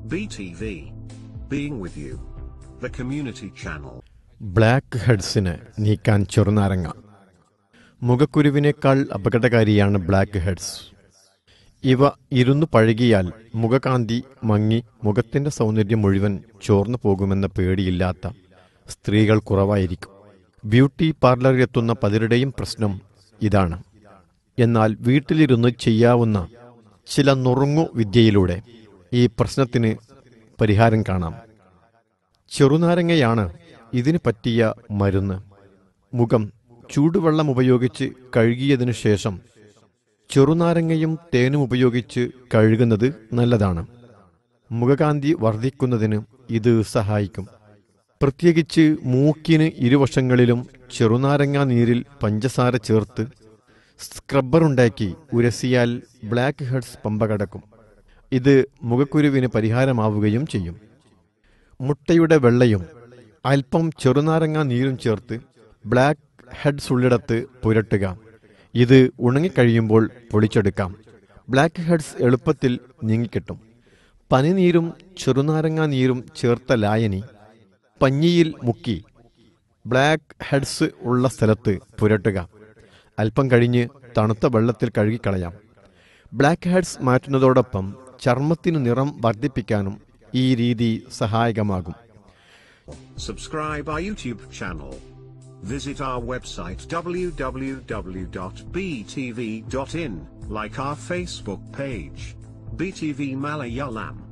BTV. Being with you. The community channel. Black ഹെഡ്സിന് നീക്കാൻ ചെറുനാരങ്ങ മുഖക്കുരുവിനേക്കാൾ അപകടകാരിയാണ് ബ്ലാക്ക് ഹെഡ്സ് ഇവ ഇരുന്നു പഴകിയാൽ മുഖകാന്തി മങ്ങി മുഖത്തിന്റെ സൗന്ദര്യം മുഴുവൻ ചോർന്നു പോകുമെന്ന പേടിയില്ലാത്ത സ്ത്രീകൾ കുറവായിരിക്കും ബ്യൂട്ടി പാർലറിലെത്തുന്ന പലരുടെയും പ്രശ്നം ഇതാണ് എന്നാൽ വീട്ടിലിരുന്ന് ചെയ്യാവുന്ന ചില നുറുങ്ങു വിദ്യയിലൂടെ ഈ പ്രശ്നത്തിന് പരിഹാരം കാണാം ചെറുനാരങ്ങയാണ് ഇതിന് പറ്റിയ മരുന്ന് മുഖം ചൂടുവെള്ളം ഉപയോഗിച്ച് കഴുകിയതിനു ശേഷം ചെറുനാരങ്ങയും തേനും ഉപയോഗിച്ച് കഴുകുന്നത് നല്ലതാണ് മുഖകാന്തി വർദ്ധിക്കുന്നതിന് ഇത് സഹായിക്കും പ്രത്യേകിച്ച് മൂക്കിന് ഇരുവശങ്ങളിലും ചെറുനാരങ്ങ നീരിൽ പഞ്ചസാര ചേർത്ത് സ്ക്രബ്ബറുണ്ടാക്കി ഉരസിയാൽ ബ്ലാക്ക് ഹെഡ്സ് പമ്പ കടക്കും ഇത് മുഖക്കുരുവിന് പരിഹാരമാവുകയും ചെയ്യും മുട്ടയുടെ വെള്ളയും അല്പം ചെറുനാരങ്ങ നീരും ചേർത്ത് ബ്ലാക്ക് ഹെഡ്സ് ഉള്ളിടത്ത് പുരട്ടുക ഇത് ഉണങ്ങിക്കഴിയുമ്പോൾ പൊളിച്ചെടുക്കാം ബ്ലാക്ക് ഹെഡ്സ് എളുപ്പത്തിൽ നീങ്ങിക്കിട്ടും പനിനീരും ചെറുനാരങ്ങ നീരും ചേർത്ത ലായനി പഞ്ഞിയിൽ മുക്കി ബ്ലാക്ക് ഹെഡ്സ് ഉള്ള സ്ഥലത്ത് പുരട്ടുക അല്പം കഴിഞ്ഞ് തണുത്ത വെള്ളത്തിൽ കഴുകിക്കളയാം ബ്ലാക്ക് ഹെഡ്സ് മാറ്റുന്നതോടൊപ്പം ചർമ്മത്തിന് നിറം വർദ്ധിപ്പിക്കാനും ഈ രീതി സഹായകമാകും Subscribe our YouTube channel. Visit our website www.btv.in. Like our Facebook page. BTV Malayalam.